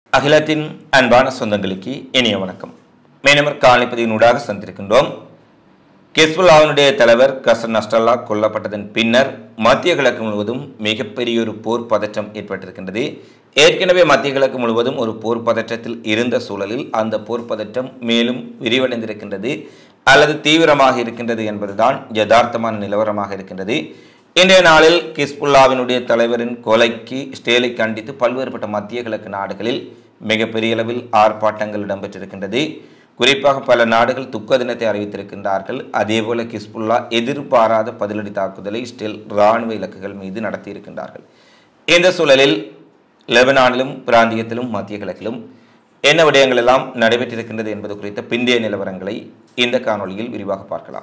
அகிலத்தின் அன்பான சொந்தங்களுக்கு இனிய வணக்கம் மேனமர் காலைப்பதியினூடாக சந்திருக்கின்றோம் கெஸ்புல்லாவினுடைய தலைவர் கசன் நஸ்டல்லா கொல்லப்பட்டதன் பின்னர் மத்திய கிழக்கு முழுவதும் மிகப்பெரிய ஒரு போர் பதற்றம் ஏற்பட்டிருக்கின்றது ஏற்கனவே மத்திய கிழக்கு முழுவதும் ஒரு போர் பதற்றத்தில் இருந்த சூழலில் அந்த போர் பதற்றம் மேலும் விரிவடைந்திருக்கின்றது அல்லது தீவிரமாக இருக்கின்றது என்பதுதான் யதார்த்தமான நிலவரமாக இருக்கின்றது இன்றைய நாளில் கிஸ்புல்லாவினுடைய தலைவரின் கொலைக்கு ஸ்டேலை கண்டித்து பல்வேறுபட்ட மத்திய கிழக்கு நாடுகளில் மிகப்பெரிய அளவில் ஆர்ப்பாட்டங்கள் இடம்பெற்றிருக்கின்றது குறிப்பாக பல நாடுகள் துக்க தினத்தை அறிவித்திருக்கின்றார்கள் அதேபோல கிஸ்புல்லா எதிர்பாராத பதிலடி தாக்குதலை ஸ்டெல் இராணுவ இலக்குகள் மீது நடத்தியிருக்கின்றார்கள் இந்த சூழலில் லெபனானிலும் பிராந்தியத்திலும் மத்திய கிழக்கிலும் என்ன விடயங்கள் எல்லாம் நடைபெற்றிருக்கின்றது என்பது குறித்த பிந்தைய நிலவரங்களை இந்த காணொளியில் விரிவாக பார்க்கலாம்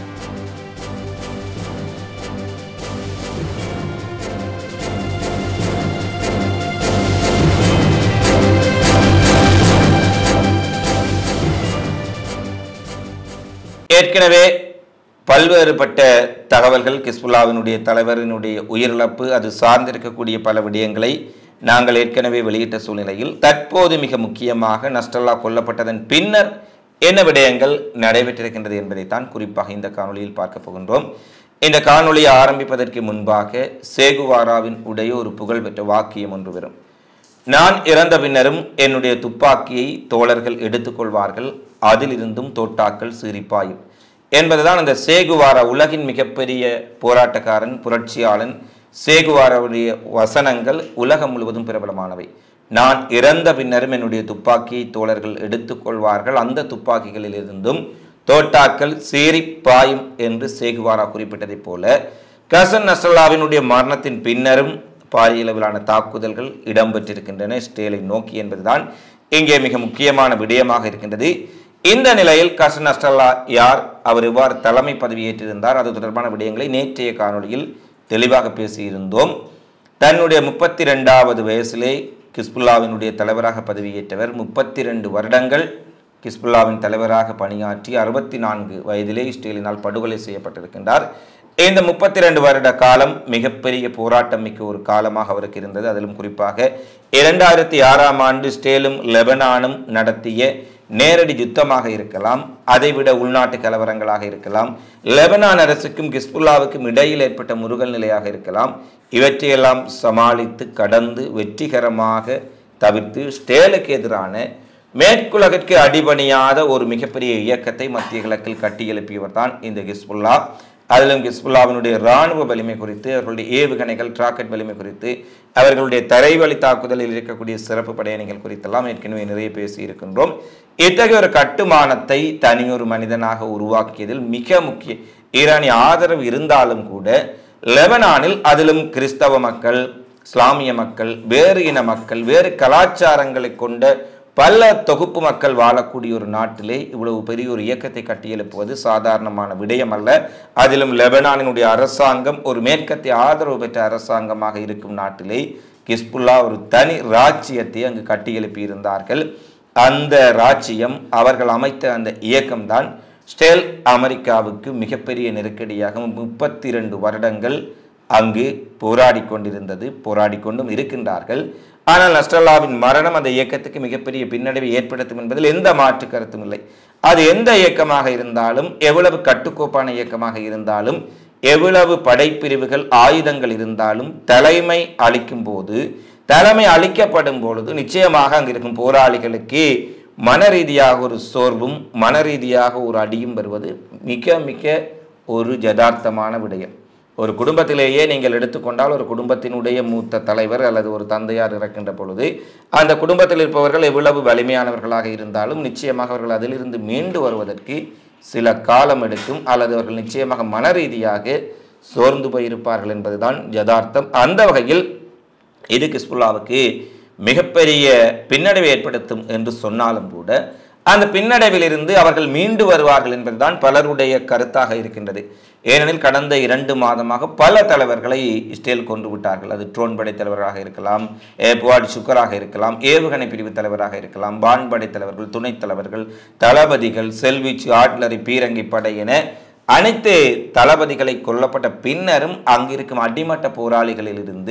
ஏற்கனவே பல்வேறுபட்ட தகவல்கள் கிஸ்புல்லாவினுடைய தலைவரினுடைய உயிரிழப்பு அது சார்ந்திருக்கக்கூடிய பல விடயங்களை நாங்கள் ஏற்கனவே வெளியிட்ட சூழ்நிலையில் தற்போது மிக முக்கியமாக நஸ்டல்லா கொல்லப்பட்டதன் பின்னர் என்ன விடயங்கள் நடைபெற்றிருக்கின்றது என்பதைத்தான் குறிப்பாக இந்த காணொளியில் பார்க்க போகின்றோம் இந்த காணொளியை ஆரம்பிப்பதற்கு முன்பாக சேகுவாராவின் உடைய ஒரு புகழ்பெற்ற வாக்கியம் ஒன்று வரும் நான் இறந்த பின்னரும் என்னுடைய துப்பாக்கியை தோழர்கள் எடுத்துக்கொள்வார்கள் அதிலிருந்தும் தோட்டாக்கள் சிரிப்பாயும் என்பதுதான் அந்த சேகுவாரா உலகின் மிகப்பெரிய போராட்டக்காரன் புரட்சியாளன் சேகுவாராவுடைய வசனங்கள் உலகம் முழுவதும் பிரபலமானவை நான் இறந்த பின்னரும் என்னுடைய துப்பாக்கியை தோழர்கள் எடுத்துக்கொள்வார்கள் அந்த துப்பாக்கிகளில் இருந்தும் தோட்டாக்கள் சீறி பாயும் என்று சேகுவாரா குறிப்பிட்டதைப் போல கசன் நசல்லாவினுடைய மரணத்தின் பின்னரும் பாரிய அளவிலான தாக்குதல்கள் இடம்பெற்றிருக்கின்றன ஸ்டேலை நோக்கி என்பதுதான் இங்கே மிக முக்கியமான விடயமாக இருக்கின்றது இந்த நிலையில் கசன் நஸ்டல்லா யார் அவர் எவ்வாறு தலைமை பதவியேற்றிருந்தார் அது தொடர்பான விடயங்களை நேற்றைய காணொளியில் தெளிவாக பேசியிருந்தோம் தன்னுடைய முப்பத்தி ரெண்டாவது வயசிலே கிஸ்புல்லாவினுடைய தலைவராக பதவியேற்றவர் முப்பத்தி ரெண்டு வருடங்கள் கிஸ்புல்லாவின் தலைவராக பணியாற்றி அறுபத்தி நான்கு வயதிலே இஸ்ரேலினால் படுகொலை செய்யப்பட்டிருக்கின்றார் இந்த முப்பத்தி ரெண்டு வருட காலம் மிகப்பெரிய போராட்டம் மிக்க ஒரு காலமாக அவருக்கு இருந்தது அதிலும் குறிப்பாக இரண்டாயிரத்தி ஆறாம் ஆண்டு ஸ்டேலும் லெபனானும் நடத்திய நேரடி யுத்தமாக இருக்கலாம் அதைவிட உள்நாட்டு கலவரங்களாக இருக்கலாம் லெபனான் அரசுக்கும் கிஸ்புல்லாவுக்கும் இடையில் ஏற்பட்ட முருகல் நிலையாக இருக்கலாம் இவற்றையெல்லாம் சமாளித்து கடந்து வெற்றிகரமாக தவிர்த்து ஸ்டேலுக்கு எதிரான மேற்குலகிற்கு அடிபணியாத ஒரு மிகப்பெரிய இயக்கத்தை மத்திய கிழக்கில் கட்டியெழுப்பியவர் தான் இந்த கிஸ்புல்லா அதிலும் கிஸ்புல்லாவினுடைய இராணுவ வலிமை குறித்து அவர்களுடைய ஏவுகணைகள் ராக்கெட் வலிமை குறித்து அவர்களுடைய தரைவழி தாக்குதலில் இருக்கக்கூடிய சிறப்பு படையணிகள் குறித்தெல்லாம் ஏற்கனவே நிறைய பேசி இருக்கின்றோம் இத்தகைய ஒரு கட்டுமானத்தை தனியொரு மனிதனாக உருவாக்கியதில் மிக முக்கிய ஈரானிய ஆதரவு இருந்தாலும் கூட லெபனானில் அதிலும் கிறிஸ்தவ மக்கள் இஸ்லாமிய மக்கள் வேறு இன மக்கள் வேறு கலாச்சாரங்களை கொண்ட பல தொகுப்பு மக்கள் வாழக்கூடிய ஒரு நாட்டிலே இவ்வளவு பெரிய ஒரு இயக்கத்தை கட்டியெழுப்புவது சாதாரணமான விடயம் அல்ல அதிலும் லெபனானினுடைய அரசாங்கம் ஒரு மேற்கத்திய ஆதரவு பெற்ற அரசாங்கமாக இருக்கும் நாட்டிலே கிஸ்புல்லா ஒரு தனி ராஜ்யத்தை அங்கு கட்டியெழுப்பி இருந்தார்கள் அந்த ராஜ்யம் அவர்கள் அமைத்த அந்த இயக்கம்தான் ஸ்டேல் அமெரிக்காவுக்கு மிகப்பெரிய நெருக்கடியாக முப்பத்தி ரெண்டு வருடங்கள் அங்கு போராடி கொண்டிருந்தது போராடி கொண்டும் இருக்கின்றார்கள் ஆனால் நஸ்டல்லாவின் மரணம் அந்த இயக்கத்துக்கு மிகப்பெரிய பின்னடைவை ஏற்படுத்தும் என்பதில் எந்த மாற்று கருத்தும் இல்லை அது எந்த இயக்கமாக இருந்தாலும் எவ்வளவு கட்டுக்கோப்பான இயக்கமாக இருந்தாலும் எவ்வளவு படைப்பிரிவுகள் ஆயுதங்கள் இருந்தாலும் தலைமை அளிக்கும் போது தலைமை அளிக்கப்படும் பொழுது நிச்சயமாக அங்கு இருக்கும் போராளிகளுக்கு மன ரீதியாக ஒரு சோர்வும் மன ரீதியாக ஒரு அடியும் வருவது மிக மிக ஒரு யதார்த்தமான விடயம் ஒரு குடும்பத்திலேயே நீங்கள் எடுத்துக்கொண்டால் ஒரு குடும்பத்தினுடைய மூத்த தலைவர் அல்லது ஒரு தந்தையார் இறக்கின்ற பொழுது அந்த குடும்பத்தில் இருப்பவர்கள் எவ்வளவு வலிமையானவர்களாக இருந்தாலும் நிச்சயமாக அவர்கள் அதிலிருந்து மீண்டு வருவதற்கு சில காலம் எடுக்கும் அல்லது அவர்கள் நிச்சயமாக மன ரீதியாக சோர்ந்து போயிருப்பார்கள் என்பதுதான் யதார்த்தம் அந்த வகையில் இது கிஸ்புல்லாவுக்கு மிகப்பெரிய பின்னடைவை ஏற்படுத்தும் என்று சொன்னாலும் கூட அந்த பின்னடைவிலிருந்து அவர்கள் மீண்டு வருவார்கள் என்பதுதான் பலருடைய கருத்தாக இருக்கின்றது ஏனெனில் கடந்த இரண்டு மாதமாக பல தலைவர்களை இஸ்ரேல் கொண்டு விட்டார்கள் அது ட்ரோன் படை தலைவராக இருக்கலாம் புவாட் சுக்கராக இருக்கலாம் ஏவுகணை பிரிவு தலைவராக இருக்கலாம் வான்படை தலைவர்கள் துணைத் தலைவர்கள் தளபதிகள் செல்வீச்சு ஆட்லரி பீரங்கி படை என அனைத்து தளபதிகளை கொல்லப்பட்ட பின்னரும் அங்கிருக்கும் அடிமட்ட போராளிகளிலிருந்து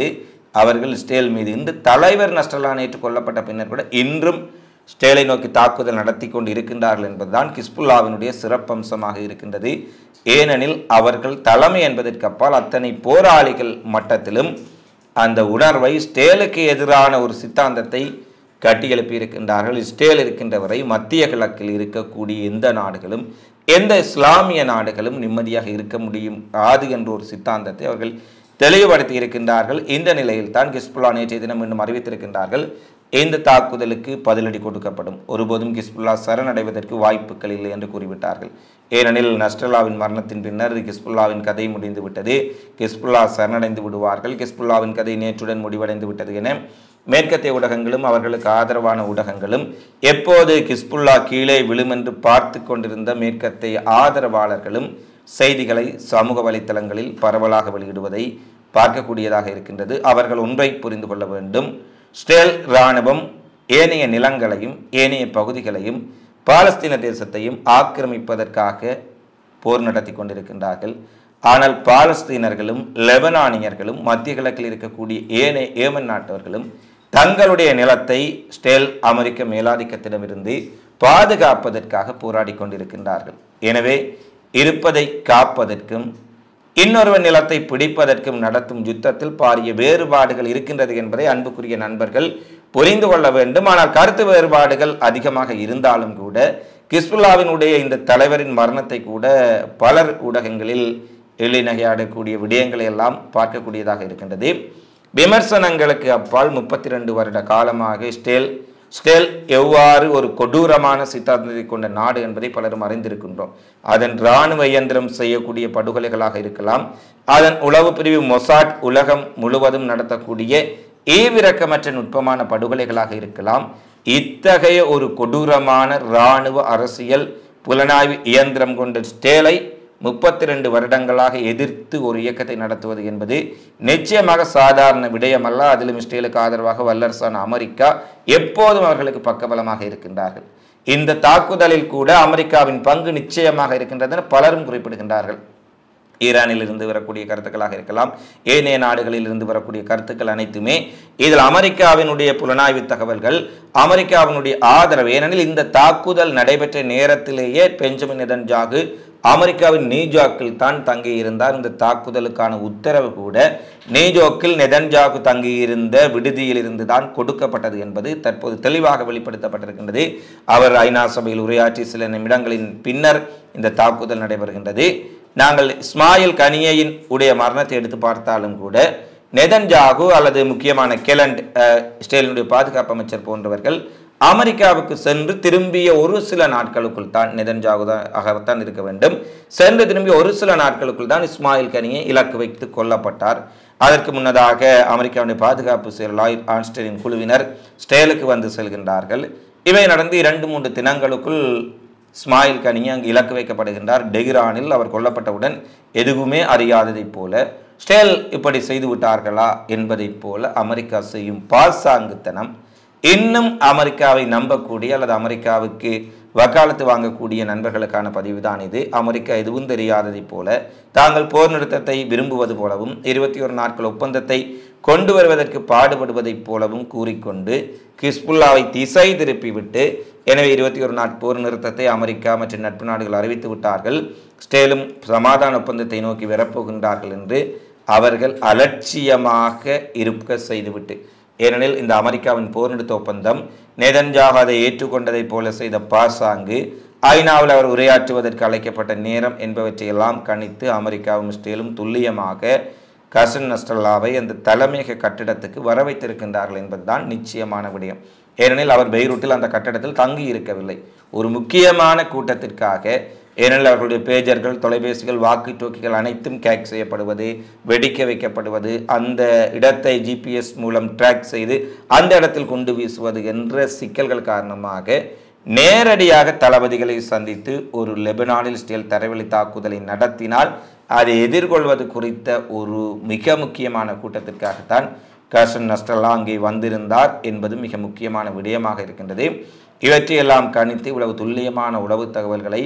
அவர்கள் இஸ்ரேல் மீது இன்று தலைவர் நஸ்ரல்லா நேற்று கொல்லப்பட்ட பின்னர் கூட இன்றும் ஸ்டேலை நோக்கி தாக்குதல் நடத்தி கொண்டு இருக்கின்றார்கள் என்பதுதான் கிஸ்புல்லாவினுடைய சிறப்பம்சமாக இருக்கின்றது ஏனெனில் அவர்கள் தலைமை என்பதற்கு அப்பால் அத்தனை போராளிகள் மட்டத்திலும் அந்த உணர்வை ஸ்டேலுக்கு எதிரான ஒரு சித்தாந்தத்தை கட்டியெழுப்பி இருக்கின்றார்கள் இஸ்ரேல் இருக்கின்ற வரை மத்திய கிழக்கில் இருக்கக்கூடிய எந்த நாடுகளும் எந்த இஸ்லாமிய நாடுகளும் நிம்மதியாக இருக்க முடியும் ஆது என்ற ஒரு சித்தாந்தத்தை அவர்கள் தெளிவுபடுத்தி இருக்கின்றார்கள் இந்த நிலையில் தான் கிஸ்புல்லா நேற்றைய தினம் இன்னும் அறிவித்திருக்கின்றார்கள் இந்த தாக்குதலுக்கு பதிலடி கொடுக்கப்படும் ஒருபோதும் கிஸ்புல்லா சரணடைவதற்கு வாய்ப்புகள் இல்லை என்று கூறிவிட்டார்கள் ஏனெனில் நஸ்ரல்லாவின் மரணத்தின் பின்னர் கிஸ்புல்லாவின் கதை முடிந்து விட்டது கிஸ்புல்லா சரணடைந்து விடுவார்கள் கிஸ்புல்லாவின் கதை நேற்றுடன் முடிவடைந்து விட்டது என மேற்கத்திய ஊடகங்களும் அவர்களுக்கு ஆதரவான ஊடகங்களும் எப்போது கிஸ்புல்லா கீழே விழும் என்று பார்த்து கொண்டிருந்த மேற்கத்திய ஆதரவாளர்களும் செய்திகளை சமூக வலைத்தளங்களில் பரவலாக வெளியிடுவதை பார்க்கக்கூடியதாக இருக்கின்றது அவர்கள் ஒன்றை புரிந்து கொள்ள வேண்டும் ஸ்டேல் இராணுவம் ஏனைய நிலங்களையும் ஏனைய பகுதிகளையும் பாலஸ்தீன தேசத்தையும் ஆக்கிரமிப்பதற்காக போர் நடத்தி கொண்டிருக்கின்றார்கள் ஆனால் பாலஸ்தீனர்களும் லெபனானியர்களும் மத்திய கிழக்கில் இருக்கக்கூடிய ஏனைய ஏமன் நாட்டவர்களும் தங்களுடைய நிலத்தை ஸ்டேல் அமெரிக்க மேலாதிக்கத்திடமிருந்து பாதுகாப்பதற்காக போராடி கொண்டிருக்கின்றார்கள் எனவே இருப்பதை காப்பதற்கும் இன்னொருவன் நிலத்தை பிடிப்பதற்கும் நடத்தும் யுத்தத்தில் பாரிய வேறுபாடுகள் இருக்கின்றது என்பதை அன்புக்குரிய நண்பர்கள் புரிந்து கொள்ள வேண்டும் ஆனால் கருத்து வேறுபாடுகள் அதிகமாக இருந்தாலும் கூட கிஸ்புல்லாவினுடைய இந்த தலைவரின் மரணத்தை கூட பலர் ஊடகங்களில் எள்ளி நகையாடக்கூடிய விடயங்களை எல்லாம் பார்க்கக்கூடியதாக இருக்கின்றது விமர்சனங்களுக்கு அப்பால் முப்பத்தி ரெண்டு வருட காலமாக ஸ்டேல் ஸ்டேல் எவ்வாறு ஒரு கொடூரமான சித்தாந்தத்தை கொண்ட நாடு என்பதை பலரும் அறிந்திருக்கின்றோம் அதன் இராணுவ இயந்திரம் செய்யக்கூடிய படுகொலைகளாக இருக்கலாம் அதன் உளவு பிரிவு மொசாட் உலகம் முழுவதும் நடத்தக்கூடிய ஈவிரக்கமற்ற நுட்பமான படுகொலைகளாக இருக்கலாம் இத்தகைய ஒரு கொடூரமான இராணுவ அரசியல் புலனாய்வு இயந்திரம் கொண்ட ஸ்டேலை முப்பத்தி ரெண்டு வருடங்களாக எதிர்த்து ஒரு இயக்கத்தை நடத்துவது என்பது நிச்சயமாக சாதாரண விடயமல்ல அதிலும் இஸ்ரேலுக்கு ஆதரவாக வல்லரசான அமெரிக்கா எப்போதும் அவர்களுக்கு பக்கபலமாக இருக்கின்றார்கள் இந்த தாக்குதலில் கூட அமெரிக்காவின் பங்கு நிச்சயமாக இருக்கின்றது என பலரும் குறிப்பிடுகின்றார்கள் ஈரானில் இருந்து வரக்கூடிய கருத்துக்களாக இருக்கலாம் ஏனைய நாடுகளில் இருந்து வரக்கூடிய கருத்துக்கள் அனைத்துமே இதில் அமெரிக்காவினுடைய புலனாய்வு தகவல்கள் அமெரிக்காவினுடைய ஆதரவு ஏனெனில் இந்த தாக்குதல் நடைபெற்ற நேரத்திலேயே பெஞ்சமின் நெதன்ஜாகு அமெரிக்காவின் நீஜாக்கில் தான் தங்கியிருந்தார் இந்த தாக்குதலுக்கான உத்தரவு கூட நீஜோக்கில் நெதன்ஜாகு தங்கியிருந்த விடுதியில் இருந்து தான் கொடுக்கப்பட்டது என்பது தற்போது தெளிவாக வெளிப்படுத்தப்பட்டிருக்கின்றது அவர் ஐநா சபையில் உரையாற்றி சில நிமிடங்களின் பின்னர் இந்த தாக்குதல் நடைபெறுகின்றது நாங்கள் இஸ்மாயில் கனியையின் உடைய மரணத்தை எடுத்து பார்த்தாலும் கூட நெதன்ஜாகு அல்லது முக்கியமான கெலண்ட் அஹ், இஸ்ரேலினுடைய பாதுகாப்பு அமைச்சர் போன்றவர்கள் அமெரிக்காவுக்கு சென்று திரும்பிய ஒரு சில நாட்களுக்குள் தான் நெதன்ஜாகு தான் ஆகத்தான் இருக்க வேண்டும் சென்று திரும்பிய ஒரு சில நாட்களுக்குள் தான் இஸ்மாயில் கனியை இலக்கு வைத்து கொல்லப்பட்டார் அதற்கு முன்னதாக அமெரிக்காவுடைய பாதுகாப்பு செயலர் லாயிட் ஆன்ஸ்டரின் குழுவினர் ஸ்டேலுக்கு வந்து செல்கின்றார்கள் இவை நடந்து இரண்டு மூன்று தினங்களுக்குள் இஸ்மாயில் கனி அங்கு இலக்கு வைக்கப்படுகின்றார் டெஹ்ரானில் அவர் கொல்லப்பட்டவுடன் எதுவுமே அறியாததைப் போல ஸ்டேல் இப்படி செய்து விட்டார்களா என்பதைப் போல அமெரிக்கா செய்யும் பாசாங்குத்தனம் இன்னும் அமெரிக்காவை நம்பக்கூடிய அல்லது அமெரிக்காவுக்கு வக்காலத்து வாங்கக்கூடிய நண்பர்களுக்கான பதிவு தான் இது அமெரிக்கா எதுவும் தெரியாததைப் போல தாங்கள் போர் நிறுத்தத்தை விரும்புவது போலவும் இருபத்தி ஒரு நாட்கள் ஒப்பந்தத்தை கொண்டு வருவதற்கு பாடுபடுவதைப் போலவும் கூறிக்கொண்டு கிஸ்புல்லாவை திசை திருப்பிவிட்டு எனவே இருபத்தி ஒரு நாட் போர் நிறுத்தத்தை அமெரிக்கா மற்றும் நட்பு நாடுகள் அறிவித்து விட்டார்கள் ஸ்டேலும் சமாதான ஒப்பந்தத்தை நோக்கி வரப்போகின்றார்கள் என்று அவர்கள் அலட்சியமாக இருக்க செய்துவிட்டு ஏனெனில் இந்த அமெரிக்காவின் போர் நிறுத்த ஒப்பந்தம் நெதன்ஜாக அதை ஏற்றுக்கொண்டதைப் போல செய்த பாசாங்கு ஐநாவில் அவர் உரையாற்றுவதற்கு அழைக்கப்பட்ட நேரம் என்பவற்றையெல்லாம் கணித்து அமெரிக்காவும் இஸ்ரேலும் துல்லியமாக கசன் நஸ்ரல்லாவை அந்த தலைமையக கட்டிடத்துக்கு வர வைத்திருக்கின்றார்கள் என்பதுதான் நிச்சயமான விடயம் ஏனெனில் அவர் பெய்ரூட்டில் அந்த கட்டடத்தில் தங்கி இருக்கவில்லை ஒரு முக்கியமான கூட்டத்திற்காக ஏனெனில் அவர்களுடைய பேஜர்கள் தொலைபேசிகள் வாக்கி டோக்கிகள் அனைத்தும் கேக் செய்யப்படுவது வெடிக்க வைக்கப்படுவது அந்த இடத்தை ஜிபிஎஸ் மூலம் ட்ராக் செய்து அந்த இடத்தில் கொண்டு வீசுவது என்ற சிக்கல்கள் காரணமாக நேரடியாக தளபதிகளை சந்தித்து ஒரு லெபனானில் ஸ்டேல் தரைவழி தாக்குதலை நடத்தினால் அதை எதிர்கொள்வது குறித்த ஒரு மிக முக்கியமான கூட்டத்திற்காகத்தான் கர்ஷன் நஸ்டல்லா அங்கே வந்திருந்தார் என்பது மிக முக்கியமான விடயமாக இருக்கின்றது இவற்றையெல்லாம் கணித்து இவ்வளவு துல்லியமான உளவு தகவல்களை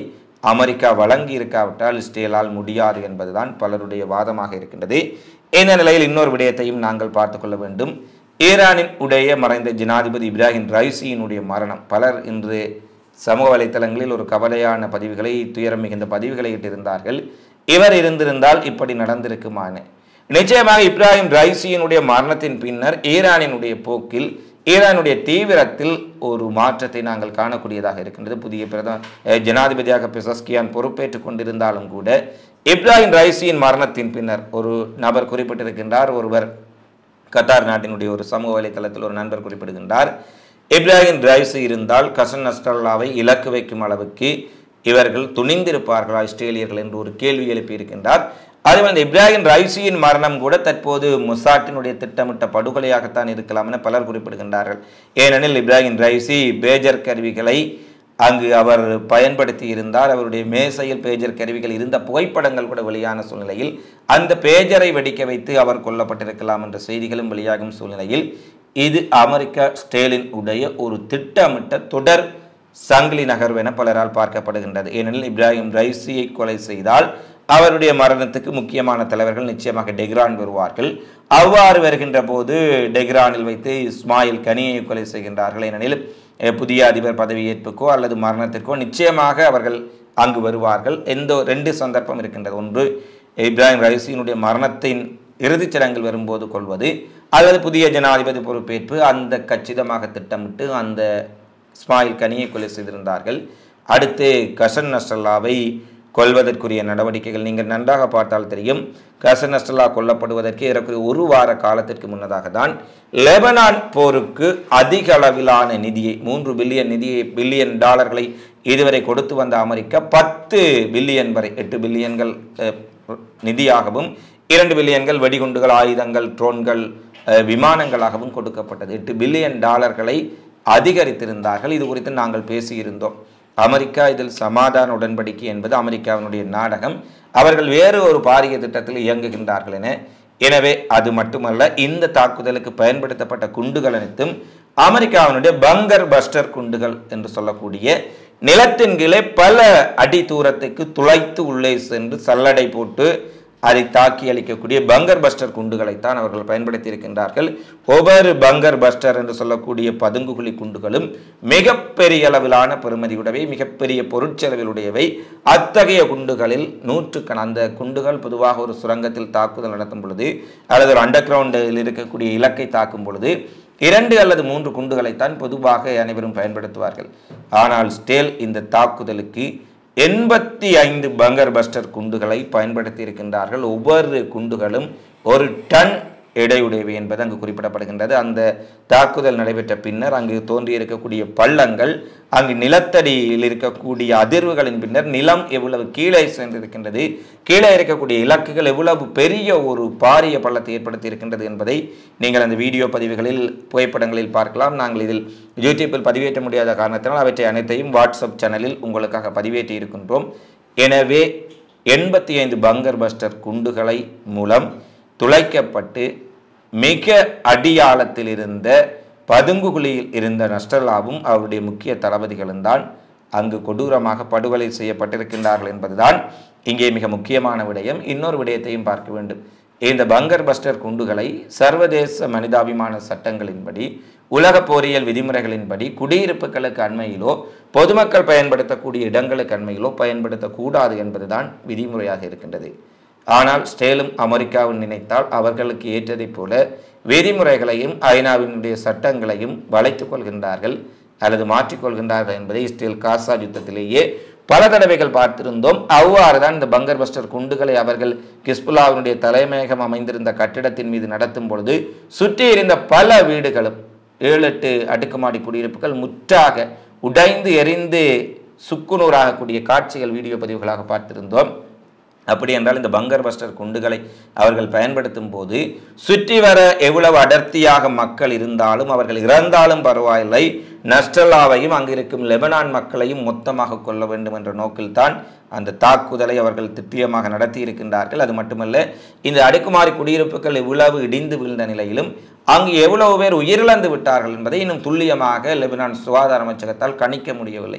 அமெரிக்கா வழங்கி இருக்காவிட்டால் இஸ்ரேலால் முடியாது என்பதுதான் பலருடைய வாதமாக இருக்கின்றது இந்த நிலையில் இன்னொரு விடயத்தையும் நாங்கள் பார்த்து கொள்ள வேண்டும் ஈரானின் உடைய மறைந்த ஜனாதிபதி இப்ராஹிம் ரைசியினுடைய மரணம் பலர் இன்று சமூக வலைத்தளங்களில் ஒரு கவலையான பதிவுகளை துயரம் மிகுந்த பதிவுகளை இட்டிருந்தார்கள் இவர் இருந்திருந்தால் இப்படி நடந்திருக்குமான நிச்சயமாக இப்ராஹிம் ரைசியினுடைய மரணத்தின் பின்னர் ஈரானினுடைய போக்கில் ஈரானுடைய தீவிரத்தில் ஒரு மாற்றத்தை நாங்கள் காணக்கூடியதாக இருக்கின்றது புதிய பிரதம அஹ் ஜனாதிபதியாக பெசஸ்கியான் பொறுப்பேற்றுக் கொண்டிருந்தாலும் கூட இப்ராஹிம் ரைசியின் மரணத்தின் பின்னர் ஒரு நபர் குறிப்பிட்டிருக்கின்றார் ஒருவர் கத்தார் நாட்டினுடைய ஒரு சமூக வலைத்தளத்தில் ஒரு நண்பர் குறிப்பிடுகின்றார் இப்ராஹிம் ரைசி இருந்தால் கசன் நஸ்ரல்லாவை இலக்கு வைக்கும் அளவுக்கு இவர்கள் துணிந்திருப்பார்களா இஸ்ரேலியர்கள் என்று ஒரு கேள்வி எழுப்பியிருக்கின்றார் அதே வந்து இப்ராஹிம் ரைசியின் மரணம் கூட தற்போது மொசாட்டினுடைய திட்டமிட்ட படுகொலையாகத்தான் இருக்கலாம் என பலர் குறிப்பிடுகின்றார்கள் ஏனெனில் இப்ராஹிம் ரைசி பேஜர் கருவிகளை அங்கு அவர் பயன்படுத்தி இருந்தால் அவருடைய மேசையில் பேஜர் கருவிகள் இருந்த புகைப்படங்கள் கூட வெளியான சூழ்நிலையில் அந்த பேஜரை வெடிக்க வைத்து அவர் கொல்லப்பட்டிருக்கலாம் என்ற செய்திகளும் வெளியாகும் சூழ்நிலையில் இது அமெரிக்கா ஸ்டேலின் உடைய ஒரு திட்டமிட்ட தொடர் சங்கிலி நகர்வு என பலரால் பார்க்கப்படுகின்றது ஏனெனில் இப்ராஹிம் ரைசியை கொலை செய்தால் அவருடைய மரணத்துக்கு முக்கியமான தலைவர்கள் நிச்சயமாக டெக்ரான் வருவார்கள் அவ்வாறு வருகின்ற போது டெக்ரானில் வைத்து இஸ்மாயில் கனியை கொலை செய்கின்றார்கள் ஏனெனில் அஹ், புதிய அதிபர் பதவியேற்புக்கோ அல்லது மரணத்திற்கோ நிச்சயமாக அவர்கள் அங்கு வருவார்கள் எந்த ரெண்டு சந்தர்ப்பம் இருக்கின்றது ஒன்று இப்ராஹிம் ரைசியினுடைய மரணத்தின் இறுதிச் சடங்கில் வரும்போது கொள்வது அல்லது புதிய ஜனாதிபதி பொறுப்பேற்பு அந்த கச்சிதமாக திட்டமிட்டு அந்த இஸ்மாயில் கனியை கொலை செய்திருந்தார்கள் அடுத்து கசன் நஸ்ரல்லாவை கொல்வதற்குரிய நடவடிக்கைகள் நீங்கள் நன்றாக பார்த்தால் தெரியும் கசன் நஸ்ரல்லா கொல்லப்படுவதற்கு ஏறக்குறைய ஒரு வார காலத்திற்கு முன்னதாக தான் லெபனான் போருக்கு அதிக அளவிலான நிதியை மூன்று பில்லியன் நிதியை பில்லியன் டாலர்களை இதுவரை கொடுத்து வந்த அமெரிக்கா பத்து பில்லியன் வரை எட்டு பில்லியன்கள் அஹ், நிதியாகவும் இரண்டு பில்லியன்கள் வெடிகுண்டுகள் ஆயுதங்கள் ட்ரோன்கள் அஹ், விமானங்களாகவும் கொடுக்கப்பட்டது எட்டு பில்லியன் டாலர்களை அதிகரித்திருந்தார்கள் இது குறித்து நாங்கள் பேசியிருந்தோம் அமெரிக்கா இதில் சமாதான உடன்படிக்கை என்பது அமெரிக்காவினுடைய நாடகம் அவர்கள் வேறு ஒரு பாரிய திட்டத்தில் இயங்குகின்றார்கள் என எனவே அது மட்டுமல்ல இந்த தாக்குதலுக்கு பயன்படுத்தப்பட்ட குண்டுகள் அனைத்தும் அமெரிக்காவினுடைய பங்கர் பஸ்டர் குண்டுகள் என்று சொல்லக்கூடிய நிலத்தின் கீழே பல அடி தூரத்துக்கு துளைத்து உள்ளே சென்று சல்லடை போட்டு அதை தாக்கி அளிக்கக்கூடிய பங்கர் பஸ்டர் குண்டுகளைத்தான் அவர்கள் பயன்படுத்தி இருக்கின்றார்கள் ஒவ்வொரு பங்கர் பஸ்டர் என்று சொல்லக்கூடிய பதுங்குகுழி குண்டுகளும் மிகப்பெரிய அளவிலான பெறுமதியுடையவை மிகப்பெரிய பொருட்செலவிலுடையவை அத்தகைய குண்டுகளில் நூற்றுக்கண அந்த குண்டுகள் பொதுவாக ஒரு சுரங்கத்தில் தாக்குதல் நடத்தும் பொழுது அல்லது ஒரு அண்டர் கிரவுண்டில் இருக்கக்கூடிய இலக்கை தாக்கும் பொழுது இரண்டு அல்லது மூன்று குண்டுகளைத்தான் பொதுவாக அனைவரும் பயன்படுத்துவார்கள் ஆனால் ஸ்டேல் இந்த தாக்குதலுக்கு எண்பத்தி ஐந்து பங்கர் பஸ்டர் குண்டுகளை பயன்படுத்தி இருக்கின்றார்கள் ஒவ்வொரு குண்டுகளும் ஒரு டன் எடையுடையவை என்பது அங்கு குறிப்பிடப்படுகின்றது அந்த தாக்குதல் நடைபெற்ற பின்னர் அங்கு தோன்றி இருக்கக்கூடிய பள்ளங்கள் அங்கு நிலத்தடியில் இருக்கக்கூடிய அதிர்வுகளின் பின்னர் நிலம் எவ்வளவு கீழே சென்றிருக்கின்றது கீழே இருக்கக்கூடிய இலக்குகள் எவ்வளவு பெரிய ஒரு பாரிய பள்ளத்தை ஏற்படுத்தி இருக்கின்றது என்பதை நீங்கள் அந்த வீடியோ பதிவுகளில் புகைப்படங்களில் பார்க்கலாம் நாங்கள் இதில் யூடியூப்பில் பதிவேற்ற முடியாத காரணத்தினால் அவற்றை அனைத்தையும் வாட்ஸ்அப் சேனலில் உங்களுக்காக பதிவேற்றி இருக்கின்றோம் எனவே எண்பத்தி ஐந்து பங்கர் பஸ்டர் குண்டுகளை மூலம் துளைக்கப்பட்டு மிக அடியாழத்தில் இருந்த பதுங்குகுழியில் இருந்த நஸ்டல்லாவும் அவருடைய முக்கிய தளபதிகளும் தான் அங்கு கொடூரமாக படுகொலை செய்யப்பட்டிருக்கின்றார்கள் என்பதுதான் இங்கே மிக முக்கியமான விடயம் இன்னொரு விடயத்தையும் பார்க்க வேண்டும் இந்த பங்கர் பஸ்டர் குண்டுகளை சர்வதேச மனிதாபிமான சட்டங்களின்படி உலக போரியல் விதிமுறைகளின்படி குடியிருப்புகளுக்கு அண்மையிலோ பொதுமக்கள் பயன்படுத்தக்கூடிய இடங்களுக்கு அண்மையிலோ பயன்படுத்தக்கூடாது என்பதுதான் விதிமுறையாக இருக்கின்றது ஆனால் ஸ்டேலும் அமெரிக்காவும் நினைத்தால் அவர்களுக்கு ஏற்றதைப் போல விதிமுறைகளையும் ஐநாவினுடைய சட்டங்களையும் வளைத்துக் கொள்கின்றார்கள் அல்லது மாற்றிக்கொள்கின்றார்கள் என்பதை இஸ்ரேல் காசா யுத்தத்திலேயே பல தடவைகள் பார்த்திருந்தோம் அவ்வாறு தான் இந்த பங்கர் பஸ்டர் குண்டுகளை அவர்கள் கிஸ்புல்லாவினுடைய தலைமையகம் அமைந்திருந்த கட்டிடத்தின் மீது நடத்தும் பொழுது சுற்றி இருந்த பல வீடுகளும் ஏழு எட்டு அடுக்குமாடி குடியிருப்புகள் முற்றாக உடைந்து எரிந்து சுக்குநூறாகக்கூடிய காட்சிகள் வீடியோ பதிவுகளாக பார்த்திருந்தோம் அப்படி என்றால் இந்த பங்கர் பஸ்டர் குண்டுகளை அவர்கள் பயன்படுத்தும் போது சுற்றி வர எவ்வளவு அடர்த்தியாக மக்கள் இருந்தாலும் அவர்கள் இறந்தாலும் பரவாயில்லை நஸ்டல்லாவையும் அங்கிருக்கும் லெபனான் மக்களையும் மொத்தமாக கொள்ள வேண்டும் என்ற நோக்கில்தான் அந்த தாக்குதலை அவர்கள் திட்டியமாக நடத்தி இருக்கின்றார்கள் அது மட்டுமல்ல இந்த அடுக்குமாறி குடியிருப்புகள் எவ்வளவு இடிந்து வீழ்ந்த நிலையிலும் அங்கு எவ்வளவு பேர் உயிரிழந்து விட்டார்கள் என்பதை இன்னும் துல்லியமாக லெபனான் சுகாதார அமைச்சகத்தால் கணிக்க முடியவில்லை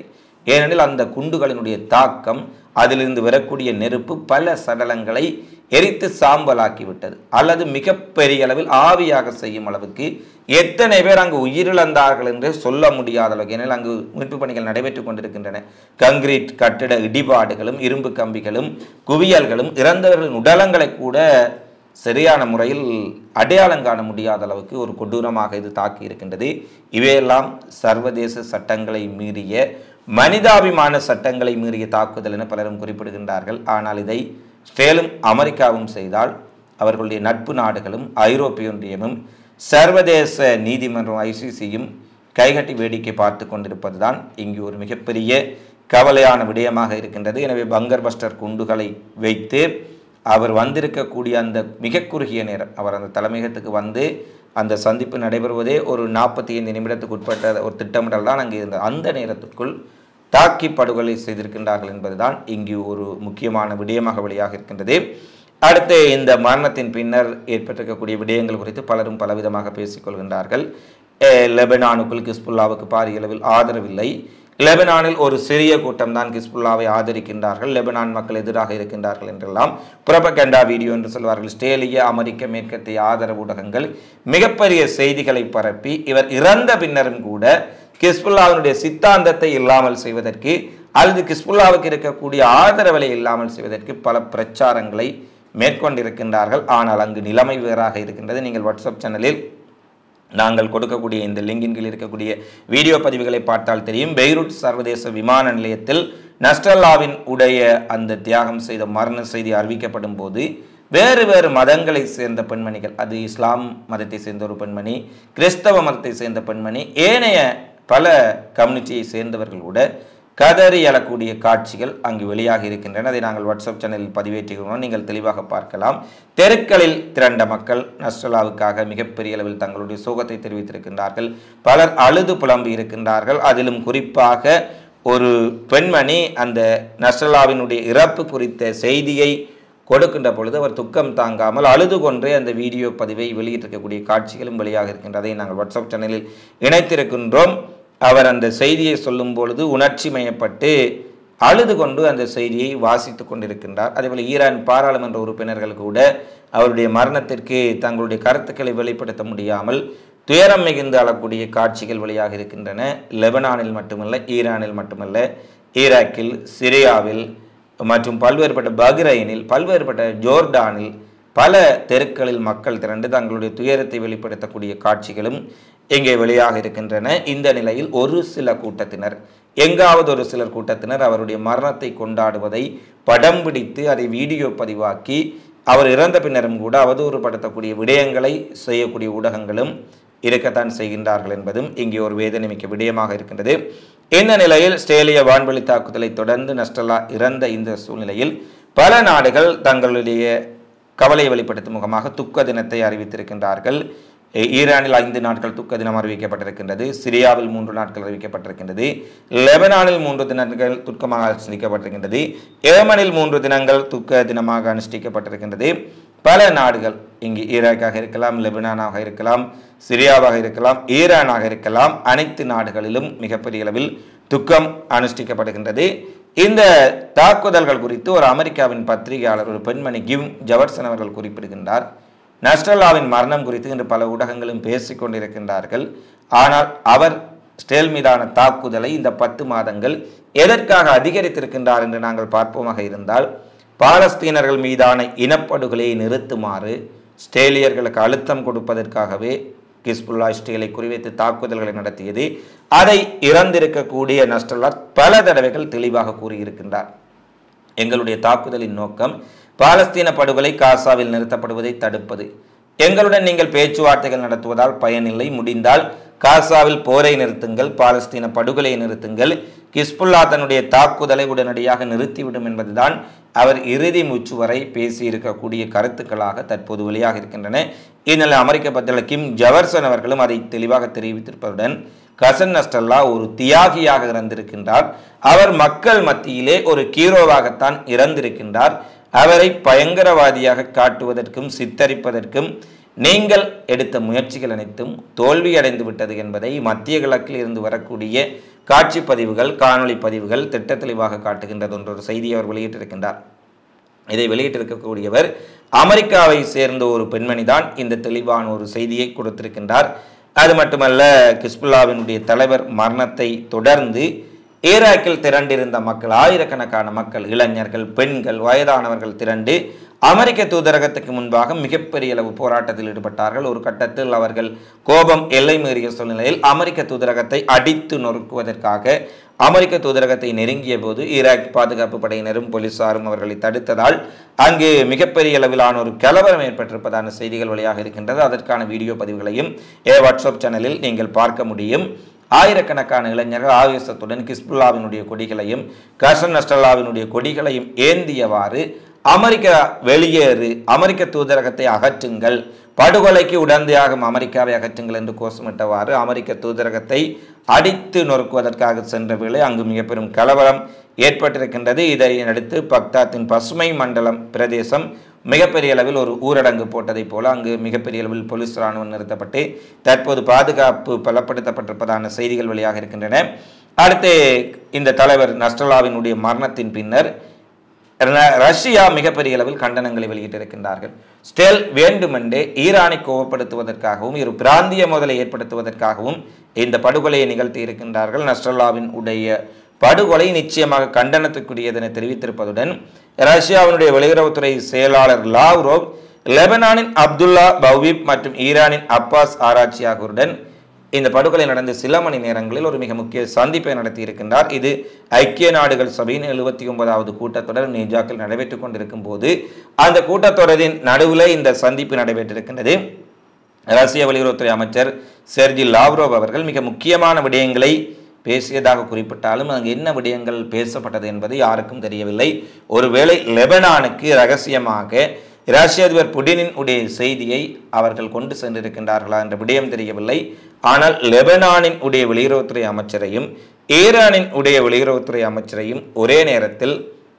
ஏனெனில் அந்த குண்டுகளினுடைய தாக்கம் அதிலிருந்து வரக்கூடிய நெருப்பு பல சடலங்களை எரித்து சாம்பலாக்கி விட்டது அல்லது மிகப்பெரிய அளவில் ஆவியாக செய்யும் அளவுக்கு எத்தனை பேர் அங்கு உயிரிழந்தார்கள் என்று சொல்ல முடியாத அளவுக்கு ஏனெனில் அங்கு மீட்பு பணிகள் நடைபெற்றுக் கொண்டிருக்கின்றன கங்கிரீட் கட்டிட இடிபாடுகளும் இரும்பு கம்பிகளும் குவியல்களும் இறந்தவர்களின் உடலங்களை கூட சரியான முறையில் அடையாளம் காண முடியாத அளவுக்கு ஒரு கொடூரமாக இது தாக்கி இருக்கின்றது இவையெல்லாம் சர்வதேச சட்டங்களை மீறிய மனிதாபிமான சட்டங்களை மீறிய தாக்குதல் என பலரும் குறிப்பிடுகின்றார்கள் ஆனால் இதை ஸ்டேலும் அமெரிக்காவும் செய்தால் அவர்களுடைய நட்பு நாடுகளும் ஐரோப்பிய ஒன்றியமும் சர்வதேச நீதிமன்றம் ஐசிசியும் கைகட்டி வேடிக்கை பார்த்து கொண்டிருப்பதுதான் இங்கு ஒரு மிகப்பெரிய கவலையான விடயமாக இருக்கின்றது எனவே பங்கர் பஸ்டர் குண்டுகளை வைத்து அவர் வந்திருக்கக்கூடிய அந்த மிக குறுகிய நேரம் அவர் அந்த தலைமையகத்துக்கு வந்து அந்த சந்திப்பு நடைபெறுவதே ஒரு நாற்பத்தி ஐந்து நிமிடத்துக்கு உட்பட்ட ஒரு திட்டமிடல் தான் அங்கே இருந்தது அந்த நேரத்திற்குள் தாக்கி படுகொலை செய்திருக்கின்றார்கள் என்பதுதான் இங்கு ஒரு முக்கியமான விடயமாக வெளியாக இருக்கின்றது அடுத்து இந்த மரணத்தின் பின்னர் ஏற்பட்டிருக்கக்கூடிய விடயங்கள் குறித்து பலரும் பலவிதமாக பேசிக்கொள்கின்றார்கள் அஹ் லெபனானுக்குள் கிஸ்புல்லாவுக்கு பாரிய அளவில் ஆதரவில்லை லெபனானில் ஒரு சிறிய கூட்டம் தான் கிஸ்புல்லாவை ஆதரிக்கின்றார்கள் லெபனான் மக்கள் எதிராக இருக்கின்றார்கள் என்றெல்லாம் புறப்பகண்டா வீடியோ என்று சொல்வார்கள் ஸ்டேலிய அமெரிக்க மேற்கத்திய ஆதரவு ஊடகங்கள் மிகப்பெரிய செய்திகளை பரப்பி இவர் இறந்த பின்னரும் கூட கிஸ்புல்லாவினுடைய சித்தாந்தத்தை இல்லாமல் செய்வதற்கு அல்லது கிஸ்புல்லாவுக்கு இருக்கக்கூடிய ஆதரவை இல்லாமல் செய்வதற்கு பல பிரச்சாரங்களை மேற்கொண்டிருக்கின்றார்கள் ஆனால் அங்கு நிலைமை வேறாக இருக்கின்றது நீங்கள் வாட்ஸ்அப் சேனலில் நாங்கள் கொடுக்கக்கூடிய இந்த லிங்கின் கீழ் இருக்கக்கூடிய வீடியோ பதிவுகளை பார்த்தால் தெரியும் பெய்ரூட் சர்வதேச விமான நிலையத்தில் நஸ்டல்லாவின் உடைய அந்த தியாகம் செய்த மரண செய்தி அறிவிக்கப்படும் போது வேறு வேறு மதங்களை சேர்ந்த பெண்மணிகள் அது இஸ்லாம் மதத்தை சேர்ந்த ஒரு பெண்மணி கிறிஸ்தவ மதத்தை சேர்ந்த பெண்மணி ஏனைய பல கம்யூனிட்டியை சேர்ந்தவர்கள் கூட கதறி எழக்கூடிய காட்சிகள் அங்கு வெளியாக இருக்கின்றன அதை நாங்கள் வாட்ஸ்அப் சேனலில் பதிவேற்றுகிறோம் நீங்கள் தெளிவாக பார்க்கலாம் தெருக்களில் திரண்ட மக்கள் நஸ்ரலாவுக்காக மிகப்பெரிய அளவில் தங்களுடைய சோகத்தை தெரிவித்திருக்கின்றார்கள் பலர் அழுது புலம்பி இருக்கின்றார்கள் அதிலும் குறிப்பாக ஒரு பெண்மணி அந்த நஸ்ரலாவினுடைய இறப்பு குறித்த செய்தியை கொடுக்கின்ற பொழுது அவர் துக்கம் தாங்காமல் அழுது கொண்டே அந்த வீடியோ பதிவை வெளியிட்டிருக்கக்கூடிய காட்சிகளும் வெளியாக இருக்கின்றதை நாங்கள் வாட்ஸ்அப் சேனலில் இணைத்திருக்கின்றோம் அவர் அந்த செய்தியை சொல்லும் பொழுது உணர்ச்சி மயப்பட்டு அழுது கொண்டு அந்த செய்தியை வாசித்து கொண்டிருக்கின்றார் அதேபோல் ஈரான் பாராளுமன்ற உறுப்பினர்கள் கூட அவருடைய மரணத்திற்கு தங்களுடைய கருத்துக்களை வெளிப்படுத்த முடியாமல் துயரம் மிகுந்து அழக்கூடிய காட்சிகள் வெளியாக இருக்கின்றன லெபனானில் மட்டுமல்ல ஈரானில் மட்டுமல்ல ஈராக்கில் சிரியாவில் மற்றும் பல்வேறுபட்ட பஹ்ரைனில் பல்வேறுபட்ட ஜோர்டானில் பல தெருக்களில் மக்கள் திரண்டு தங்களுடைய துயரத்தை வெளிப்படுத்தக்கூடிய காட்சிகளும் இங்கே வெளியாக இருக்கின்றன இந்த நிலையில் ஒரு சில கூட்டத்தினர் எங்காவது ஒரு சிலர் கூட்டத்தினர் அவருடைய மரணத்தை கொண்டாடுவதை படம் பிடித்து அதை வீடியோ பதிவாக்கி அவர் இறந்த பின்னரும் கூட அவதூறுபடுத்தக்கூடிய விடயங்களை செய்யக்கூடிய ஊடகங்களும் இருக்கத்தான் செய்கின்றார்கள் என்பதும் இங்கே ஒரு வேதனைமிக்க விடயமாக இருக்கின்றது இந்த நிலையில் ஸ்டேலிய வான்வெளி தாக்குதலை தொடர்ந்து நஸ்டல்லா இறந்த இந்த சூழ்நிலையில் பல நாடுகள் தங்களுடைய கவலை வெளிப்படுத்தும் முகமாக துக்க தினத்தை அறிவித்திருக்கின்றார்கள் ஈ- ஈரானில் ஐந்து நாட்கள் துக்க தினம் அறிவிக்கப்பட்டிருக்கின்றது சிரியாவில் மூன்று நாட்கள் அறிவிக்கப்பட்டிருக்கின்றது லெபனானில் மூன்று தினங்கள் துக்கமாக அனுஷ்டிக்கப்பட்டிருக்கின்றது ஏமனில் மூன்று தினங்கள் துக்க தினமாக அனுஷ்டிக்கப்பட்டிருக்கின்றது பல நாடுகள் இங்கு ஈராக்காக இருக்கலாம் லெபனானாக இருக்கலாம் சிரியாவாக இருக்கலாம் ஈரானாக இருக்கலாம் அனைத்து நாடுகளிலும் மிகப்பெரிய அளவில் துக்கம் அனுஷ்டிக்கப்படுகின்றது இந்த தாக்குதல்கள் குறித்து ஒரு அமெரிக்காவின் பத்திரிகையாளர் ஒரு பெண்மணி கிவ் ஜவர்சன் அவர்கள் குறிப்பிடுகின்றார் நஸ்ரல்லாவின் மரணம் குறித்து இன்று பல ஊடகங்களும் பேசிக் கொண்டிருக்கின்றார்கள் ஆனால் அவர் ஸ்டேல் மீதான தாக்குதலை இந்த பத்து மாதங்கள் எதற்காக அதிகரித்திருக்கின்றார் என்று நாங்கள் பார்ப்போமாக இருந்தால் பாலஸ்தீனர்கள் மீதான இனப்படுகொலையை நிறுத்துமாறு ஸ்டேலியர்களுக்கு அழுத்தம் கொடுப்பதற்காகவே கிஸ்புல்லா ஸ்டேலை குறிவைத்து தாக்குதல்களை நடத்தியது அதை இறந்திருக்கக்கூடிய நஸ்ரல்லா பல தடவைகள் தெளிவாக கூறியிருக்கின்றார் எங்களுடைய தாக்குதலின் நோக்கம் பாலஸ்தீன படுகொலை காசாவில் நிறுத்தப்படுவதை தடுப்பது எங்களுடன் நீங்கள் பேச்சுவார்த்தைகள் நடத்துவதால் பயனில்லை முடிந்தால் காசாவில் போரை நிறுத்துங்கள் பாலஸ்தீன படுகொலையை நிறுத்துங்கள் கிஸ்புல்லா தன்னுடைய தாக்குதலை உடனடியாக நிறுத்திவிடும் என்பதுதான் அவர் இறுதி மூச்சு வரை பேசியிருக்கக்கூடிய கருத்துக்களாக தற்போது வெளியாக இருக்கின்றன இந்நிலை அமெரிக்க பத்திரிகை கிம் ஜவர்சன் அவர்களும் அதை தெளிவாக தெரிவித்திருப்பதுடன் கசன் நஸ்டல்லா ஒரு தியாகியாக இறந்திருக்கின்றார் அவர் மக்கள் மத்தியிலே ஒரு கீரோவாகத்தான் இறந்திருக்கின்றார் அவரை பயங்கரவாதியாக காட்டுவதற்கும் சித்தரிப்பதற்கும் நீங்கள் எடுத்த முயற்சிகள் அனைத்தும் தோல்வியடைந்து விட்டது என்பதை மத்திய கிழக்கில் இருந்து வரக்கூடிய காட்சி பதிவுகள் காணொளி பதிவுகள் திட்ட தெளிவாக காட்டுகின்றது என்ற ஒரு செய்தியை அவர் வெளியிட்டிருக்கின்றார் இதை வெளியிட்டிருக்கக்கூடியவர் அமெரிக்காவை சேர்ந்த ஒரு பெண்மணி தான் இந்த தெளிவான ஒரு செய்தியை கொடுத்திருக்கின்றார் அது மட்டுமல்ல கிஸ்புல்லாவினுடைய தலைவர் மரணத்தை தொடர்ந்து ஈராக்கில் திரண்டிருந்த மக்கள் ஆயிரக்கணக்கான மக்கள் இளைஞர்கள் பெண்கள் வயதானவர்கள் திரண்டு அமெரிக்க தூதரகத்துக்கு முன்பாக மிகப்பெரிய அளவு போராட்டத்தில் ஈடுபட்டார்கள் ஒரு கட்டத்தில் அவர்கள் கோபம் எல்லை மீறிய சூழ்நிலையில் அமெரிக்க தூதரகத்தை அடித்து நொறுக்குவதற்காக அமெரிக்க தூதரகத்தை நெருங்கிய போது ஈராக் பாதுகாப்பு படையினரும் போலீசாரும் அவர்களை தடுத்ததால் அங்கு மிகப்பெரிய அளவிலான ஒரு கலவரம் ஏற்பட்டிருப்பதான செய்திகள் வழியாக இருக்கின்றது அதற்கான வீடியோ பதிவுகளையும் ஏ வாட்ஸ்அப் சேனலில் நீங்கள் பார்க்க முடியும் ஆயிரக்கணக்கான இளைஞர்கள் ஆவேசத்துடன் கிஸ்புல்லாவினுடைய கொடிகளையும் கசன் நஸ்டல்லாவினுடைய கொடிகளையும் ஏந்தியவாறு அமெரிக்கா வெளியேறு அமெரிக்க தூதரகத்தை அகற்றுங்கள் படுகொலைக்கு உடந்தையாகும் அமெரிக்காவை அகற்றுங்கள் என்று கோஷமிட்டவாறு அமெரிக்க தூதரகத்தை அடித்து நொறுக்குவதற்காக சென்ற வேளை அங்கு மிக பெரும் கலவரம் ஏற்பட்டிருக்கின்றது இதை அடுத்து பக்தாத்தின் பசுமை மண்டலம் பிரதேசம் மிகப்பெரிய அளவில் ஒரு ஊரடங்கு போட்டதைப் போல அங்கு மிகப்பெரிய அளவில் போலீஸ் ராணுவம் நிறுத்தப்பட்டு தற்போது பாதுகாப்பு பலப்படுத்தப்பட்டிருப்பதான செய்திகள் வெளியாக இருக்கின்றன அடுத்து இந்த தலைவர் நஸ்டலாவினுடைய மரணத்தின் பின்னர் ர- ரஷ்யா மிகப்பெரிய அளவில் கண்டனங்களை வெளியிட்டிருக்கின்றார்கள் ஸ்டெல் வேண்டுமென்றே ஈரானை கோவப்படுத்துவதற்காகவும் ஒரு பிராந்திய மோதலை ஏற்படுத்துவதற்காகவும் இந்த படுகொலையை நிகழ்த்தி இருக்கின்றார்கள் நஸ்ரல்லாவின் உடைய படுகொலை நிச்சயமாக கண்டனத்துக்குரியது என தெரிவித்திருப்பதுடன் ரஷ்யாவினுடைய வெளியுறவுத்துறை செயலாளர் லாவ்ரோவ் லெபனானின் அப்துல்லா பௌவிப் மற்றும் ஈரானின் அப்பாஸ் ஆராய்ச்சி ஆகியோருடன் இந்த படுகொலை நடந்த சில மணி நேரங்களில் ஒரு மிக முக்கிய சந்திப்பை நடத்தி இருக்கின்றார் இது ஐக்கிய நாடுகள் சபையின் எழுபத்தி ஒன்பதாவது கூட்டத்தொடர் நிஜாக்கில் நடைபெற்றுக் கொண்டிருக்கும் போது அந்த கூட்டத்தொடரின் நடுவில் இந்த சந்திப்பு நடைபெற்றிருக்கின்றது ரஷ்ய வெளியுறவுத்துறை அமைச்சர் செர்ஜி லாவ்ரோவ் அவர்கள் மிக முக்கியமான விடயங்களை பேசியதாக குறிப்பிட்டாலும் அங்கு என்ன விடயங்கள் பேசப்பட்டது என்பது யாருக்கும் தெரியவில்லை ஒருவேளை லெபனானுக்கு ரகசியமாக ரஷ்ய அதிபர் புடினின் உடைய செய்தியை அவர்கள் கொண்டு சென்றிருக்கின்றார்களா என்ற விடயம் தெரியவில்லை ஆனால் லெபனானின் உடைய வெளியுறவுத்துறை அமைச்சரையும் ஈரானின் உடைய வெளியுறவுத்துறை அமைச்சரையும் ஒரே நேரத்தில்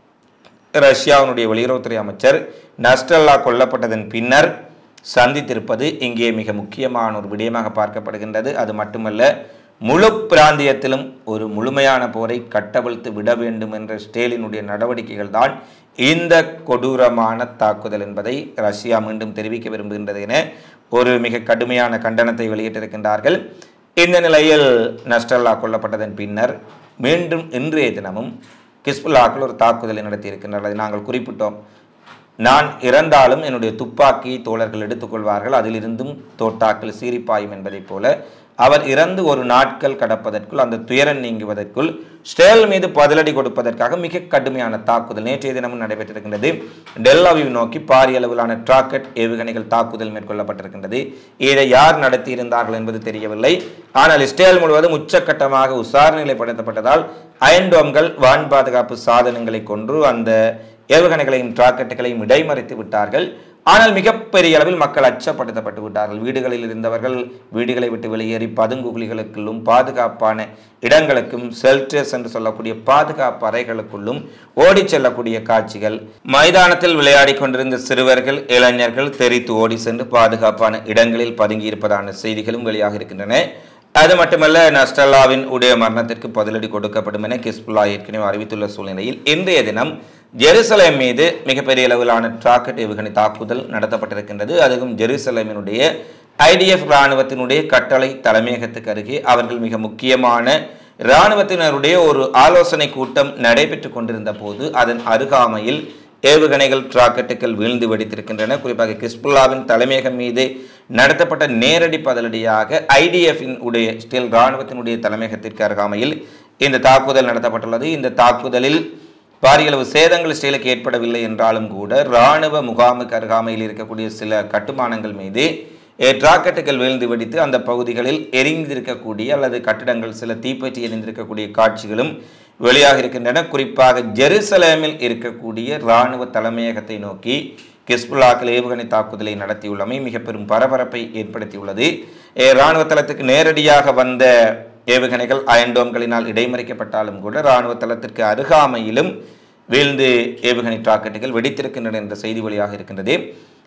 ரஷ்யாவினுடைய வெளியுறவுத்துறை அமைச்சர் நஸ்டல்லா கொல்லப்பட்டதன் பின்னர் சந்தித்திருப்பது இங்கே மிக முக்கியமான ஒரு விடயமாக பார்க்கப்படுகின்றது அது மட்டுமல்ல முழு பிராந்தியத்திலும் ஒரு முழுமையான போரை கட்டவிழ்த்து விட வேண்டும் என்ற ஸ்டேலினுடைய நடவடிக்கைகள் தான் இந்த கொடூரமான தாக்குதல் என்பதை ரஷ்யா மீண்டும் தெரிவிக்க விரும்புகின்றது என ஒரு மிக கடுமையான கண்டனத்தை வெளியிட்டிருக்கின்றார்கள் இந்த நிலையில் நஸ்டல்லா கொல்லப்பட்டதன் பின்னர் மீண்டும் இன்றைய தினமும் கிஸ்புல்லாக்கள் ஒரு தாக்குதலை நடத்தியிருக்கின்றனர் அதை நாங்கள் குறிப்பிட்டோம் நான் இறந்தாலும் என்னுடைய துப்பாக்கி தோழர்கள் எடுத்துக்கொள்வார்கள் அதிலிருந்தும் தோட்டாக்கள் சீரிப்பாயும் என்பதைப் போல அவர் இறந்து ஒரு நாட்கள் கடப்பதற்குள் அந்த துயரம் நீங்குவதற்குள் ஸ்டேல் மீது பதிலடி கொடுப்பதற்காக மிக கடுமையான தாக்குதல் நேற்றைய தினமும் நடைபெற்றிருக்கின்றது டெல்லாவிவ் நோக்கி பாரிய அளவிலான டிராக்கெட் ஏவுகணைகள் தாக்குதல் மேற்கொள்ளப்பட்டிருக்கின்றது இதை யார் நடத்தியிருந்தார்கள் என்பது தெரியவில்லை ஆனால் இஸ்ரேல் முழுவதும் உச்சக்கட்டமாக விசாரணைப்படுத்தப்பட்டதால் அயன்டோம்கள் வான் பாதுகாப்பு சாதனங்களை கொன்று அந்த ஏவுகணைகளையும் டிராக்கெட்டுகளையும் இடைமறித்து விட்டார்கள் ஆனால் மிகப்பெரிய அளவில் மக்கள் அச்சப்படுத்தப்பட்டு விட்டார்கள் வீடுகளில் இருந்தவர்கள் வீடுகளை விட்டு வெளியேறி பதுங்குகுழிகளுக்குள்ளும் பாதுகாப்பான இடங்களுக்கும் செல்டர்ஸ் என்று சொல்லக்கூடிய பாதுகாப்பு அறைகளுக்குள்ளும் ஓடிச் செல்லக்கூடிய காட்சிகள் மைதானத்தில் விளையாடிக் கொண்டிருந்த சிறுவர்கள் இளைஞர்கள் தெரித்து ஓடி சென்று பாதுகாப்பான இடங்களில் பதுங்கியிருப்பதான செய்திகளும் வெளியாக இருக்கின்றன அது மட்டுமல்ல நஸ்டல்லாவின் உடைய மரணத்திற்கு பதிலடி கொடுக்கப்படும் என கிஸ்புல்லா ஏற்கனவே அறிவித்துள்ள சூழ்நிலையில் இன்றைய தினம் ஜெருசலேம் மீது மிகப்பெரிய அளவிலான ராக்கெட் ஏவுகணை தாக்குதல் நடத்தப்பட்டிருக்கின்றது அதுவும் ஜெருசலேமினுடைய ஐடிஎஃப் இராணுவத்தினுடைய கட்டளை தலைமையகத்துக்கு அருகே அவர்கள் மிக முக்கியமான இராணுவத்தினருடைய ஒரு ஆலோசனை கூட்டம் நடைபெற்றுக் கொண்டிருந்த போது அதன் அருகாமையில் ஏவுகணைகள் ராக்கெட்டுகள் வீழ்ந்து வெடித்திருக்கின்றன குறிப்பாக கிஸ்புல்லாவின் தலைமையகம் மீது நடத்தப்பட்ட நேரடி பதிலடியாக ஐடிஎஃபின் உடைய ஸ்டில் இராணுவத்தினுடைய தலைமையகத்திற்கு அருகாமையில் இந்த தாக்குதல் நடத்தப்பட்டுள்ளது இந்த தாக்குதலில் பாரிய அளவு சேதங்கள் ஸ்டீலுக்கு ஏற்படவில்லை என்றாலும் கூட இராணுவ முகாமுக்கு அருகாமையில் இருக்கக்கூடிய சில கட்டுமானங்கள் மீது அஹ், ராக்கெட்டுகள் வீழ்ந்து வெடித்து அந்த பகுதிகளில் எரிந்திருக்கக்கூடிய அல்லது கட்டிடங்கள் சில தீப்பற்றி எரிந்திருக்கக்கூடிய காட்சிகளும் வெளியாக இருக்கின்றன குறிப்பாக ஜெருசலேமில் இருக்கக்கூடிய இராணுவ தலைமையகத்தை நோக்கி கிஸ்புல்லாக்கள் ஏவுகணை தாக்குதலை நடத்தியுள்ளமை மிக பெரும் பரபரப்பை ஏற்படுத்தியுள்ளது அஹ், இராணுவ தளத்துக்கு நேரடியாக வந்த ஏவுகணைகள் அயன்டோம்களினால் இடைமறிக்கப்பட்டாலும் கூட இராணுவ தளத்திற்கு அருகாமையிலும் வீழ்ந்து ஏவுகணை ராக்கெட்டுகள் வெடித்திருக்கின்றன என்ற செய்தி வழியாக இருக்கின்றது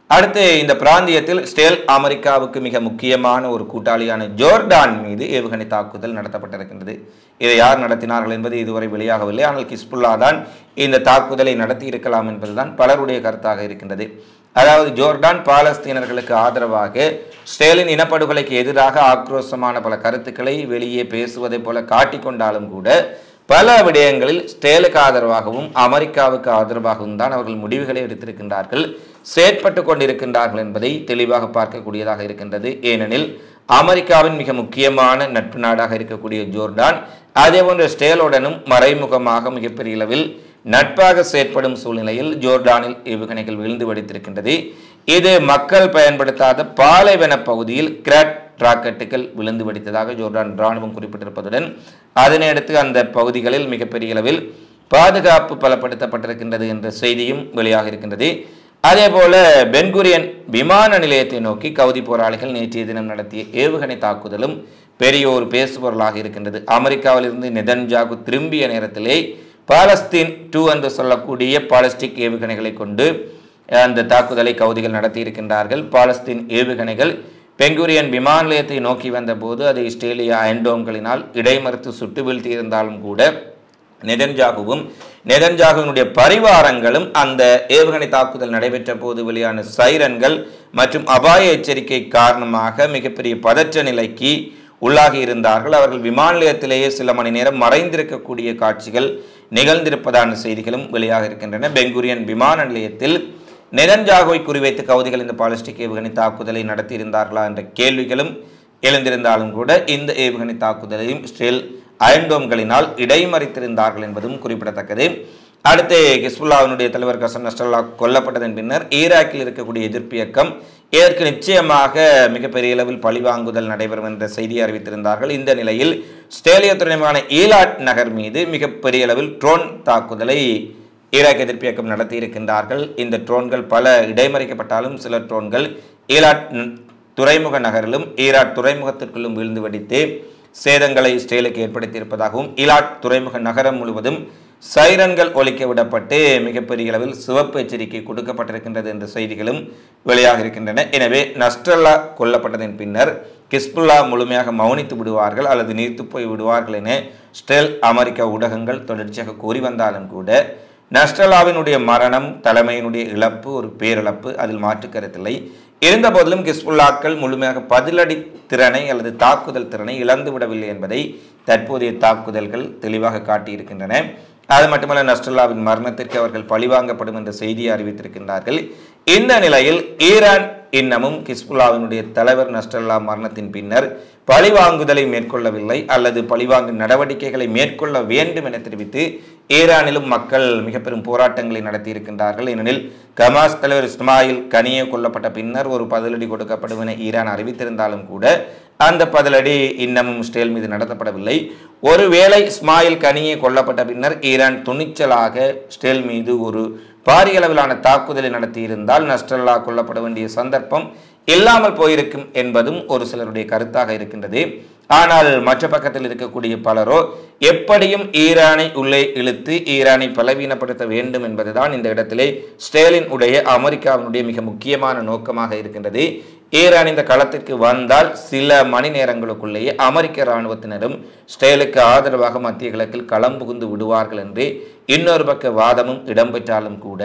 அடுத்து இந்த பிராந்தியத்தில் ஸ்டேல் அமெரிக்காவுக்கு மிக முக்கியமான ஒரு கூட்டாளியான ஜோர்டான் மீது ஏவுகணை தாக்குதல் நடத்தப்பட்டிருக்கின்றது இதை யார் நடத்தினார்கள் என்பது இதுவரை வெளியாகவில்லை ஆனால் கிஸ்புல்லா தான் இந்த தாக்குதலை நடத்தி இருக்கலாம் என்பதுதான் பலருடைய கருத்தாக இருக்கின்றது அதாவது ஜோர்டான் பாலஸ்தீனர்களுக்கு ஆதரவாக ஸ்டேலின் இனப்படுகொலைக்கு எதிராக ஆக்ரோஷமான பல கருத்துக்களை வெளியே பேசுவதைப் போல காட்டிக்கொண்டாலும் கூட பல விடயங்களில் ஸ்டேலுக்கு ஆதரவாகவும் அமெரிக்காவுக்கு ஆதரவாகவும் தான் அவர்கள் முடிவுகளை எடுத்திருக்கின்றார்கள் செயற்பட்டு கொண்டிருக்கின்றார்கள் என்பதை தெளிவாக பார்க்கக்கூடியதாக இருக்கின்றது ஏனெனில் அமெரிக்காவின் மிக முக்கியமான நட்பு நாடாக இருக்கக்கூடிய ஜோர்டான் அதேபோன்ற ஸ்டேலுடனும் மறைமுகமாக மிகப்பெரிய அளவில் நட்பாக செயற்படும் சூழ்நிலையில் ஜோர்டானில் ஏவுகணைகள் விழுந்து வெடித்திருக்கின்றது இது மக்கள் பயன்படுத்தாத பாலைவன பகுதியில் கிராட் ராக்கெட்டுகள் விழுந்து வெடித்ததாக ஜோர்டான் ராணுவம் குறிப்பிட்டிருப்பதுடன் அதனையடுத்து அந்த பகுதிகளில் மிகப்பெரிய அளவில் பாதுகாப்பு பலப்படுத்தப்பட்டிருக்கின்றது என்ற செய்தியும் வெளியாக இருக்கின்றது அதேபோல பென்குரியன் விமான நிலையத்தை நோக்கி கவுதி போராளிகள் நேற்றைய தினம் நடத்திய ஏவுகணை தாக்குதலும் பெரிய ஒரு பேசுபொருளாக இருக்கின்றது அமெரிக்காவிலிருந்து நெதன்ஜாகு திரும்பிய நேரத்திலே பாலஸ்தீன் டூ என்று சொல்லக்கூடிய பாலஸ்டிக் ஏவுகணைகளை கொண்டு அந்த தாக்குதலை கவுதிகள் நடத்தியிருக்கின்றார்கள் பாலஸ்தீன் ஏவுகணைகள் பெங்குரியன் விமான நிலையத்தை நோக்கி வந்தபோது அது இஸ்ரேலிய அயன்டோம்களினால் இடைமறுத்து சுட்டு வீழ்த்தியிருந்தாலும் கூட நெதன்ஜாகுவும் நெதன்ஜாகுவினுடைய பரிவாரங்களும் அந்த ஏவுகணை தாக்குதல் நடைபெற்ற போது வெளியான சைரன்கள் மற்றும் அபாய எச்சரிக்கை காரணமாக மிகப்பெரிய பதற்ற நிலைக்கு உள்ளாகி இருந்தார்கள் அவர்கள் விமான நிலையத்திலேயே சில மணி நேரம் மறைந்திருக்கக்கூடிய காட்சிகள் நிகழ்ந்திருப்பதான செய்திகளும் வெளியாக இருக்கின்றன பெங்குரியன் விமான நிலையத்தில் நெதன்ஜாகுவை குறிவைத்து கவுதிகள் இந்த பாலிஸ்டிக் ஏவுகணை தாக்குதலை நடத்தியிருந்தார்களா என்ற கேள்விகளும் எழுந்திருந்தாலும் கூட இந்த ஏவுகணை தாக்குதலையும் இஸ்ரேல் அயன்டோம்களினால் இடைமறித்திருந்தார்கள் என்பதும் குறிப்பிடத்தக்கது அடுத்து ஹிஸ்புல்லாவினுடைய தலைவர் கசன் நஸ்ரல்லா கொல்லப்பட்டதன் பின்னர் ஈராக்கில் இருக்கக்கூடிய எதிர்ப்பு இயக்கம் இதற்கு நிச்சயமாக மிகப்பெரிய அளவில் பழிவாங்குதல் நடைபெறும் என்ற செய்தியை அறிவித்திருந்தார்கள் இந்த நிலையில் ஸ்டேலிய துணைமான ஈலாட் நகர் மீது மிகப்பெரிய அளவில் ட்ரோன் தாக்குதலை ஈராக் எதிர்ப்பு இயக்கம் நடத்தியிருக்கின்றார்கள் இந்த ட்ரோன்கள் பல இடைமறிக்கப்பட்டாலும் சில ட்ரோன்கள் ஈலாட் துறைமுக நகரிலும் ஈராட் துறைமுகத்திற்குள்ளும் வீழ்ந்து வெடித்து சேதங்களை இஸ்ரேலுக்கு ஏற்படுத்தியிருப்பதாகவும் ஈலாட் துறைமுக நகரம் முழுவதும் சைரன்கள் ஒலிக்க விடப்பட்டு மிகப்பெரிய அளவில் சிவப்பு எச்சரிக்கை கொடுக்கப்பட்டிருக்கின்றது என்ற செய்திகளும் வெளியாக இருக்கின்றன எனவே நஸ்ரல்லா கொல்லப்பட்டதன் பின்னர் கிஸ்புல்லா முழுமையாக மௌனித்து விடுவார்கள் அல்லது நீர்த்து போய் விடுவார்கள் என ஸ்டெல் அமெரிக்க ஊடகங்கள் தொடர்ச்சியாக கூறி வந்தாலும் கூட நஸ்ரல்லாவினுடைய மரணம் தலைமையினுடைய இழப்பு ஒரு பேரிழப்பு அதில் மாற்று கருத்தில்லை இருந்த போதிலும் கிஸ்புல்லாக்கள் முழுமையாக பதிலடி திறனை அல்லது தாக்குதல் திறனை இழந்து விடவில்லை என்பதை தற்போதைய தாக்குதல்கள் தெளிவாக காட்டியிருக்கின்றன அது மட்டுமல்ல நஸ்ரல்லாவின் மரணத்திற்கு அவர்கள் பழிவாங்கப்படும் என்ற செய்தியை அறிவித்திருக்கின்றார்கள் இந்த நிலையில் ஈரான் இன்னமும் கிஸ்புல்லாவினுடைய தலைவர் நஸ்ரல்லா மரணத்தின் பின்னர் பழிவாங்குதலை மேற்கொள்ளவில்லை அல்லது பழிவாங்கும் நடவடிக்கைகளை மேற்கொள்ள வேண்டும் என தெரிவித்து ஈரானிலும் மக்கள் மிக பெரும் போராட்டங்களை நடத்தியிருக்கின்றார்கள் ஏனெனில் கமாஸ் தலைவர் இஸ்மாயில் கனியே கொல்லப்பட்ட பின்னர் ஒரு பதிலடி கொடுக்கப்படும் என ஈரான் அறிவித்திருந்தாலும் கூட அந்த பதிலடி இன்னமும் இஸ்ரேல் மீது நடத்தப்படவில்லை ஒருவேளை இஸ்மாயில் கனியே கொல்லப்பட்ட பின்னர் ஈரான் துணிச்சலாக இஸ்ரேல் மீது ஒரு பாரிய அளவிலான தாக்குதலை நடத்தியிருந்தால் நஸ்ரல்லா கொல்லப்பட வேண்டிய சந்தர்ப்பம் இல்லாமல் போயிருக்கும் என்பதும் ஒரு சிலருடைய கருத்தாக இருக்கின்றது ஆனால் மற்ற பக்கத்தில் இருக்கக்கூடிய பலரோ எப்படியும் ஈரானை உள்ளே இழுத்து ஈரானை பலவீனப்படுத்த வேண்டும் என்பதுதான் இந்த இடத்திலே ஸ்டேலின் உடைய அமெரிக்காவினுடைய மிக முக்கியமான நோக்கமாக இருக்கின்றது ஈரான் இந்த களத்திற்கு வந்தால் சில மணி நேரங்களுக்குள்ளேயே அமெரிக்க இராணுவத்தினரும் ஸ்டேலுக்கு ஆதரவாக மத்திய கிழக்கில் களம் புகுந்து விடுவார்கள் என்று இன்னொரு பக்க வாதமும் இடம்பெற்றாலும் கூட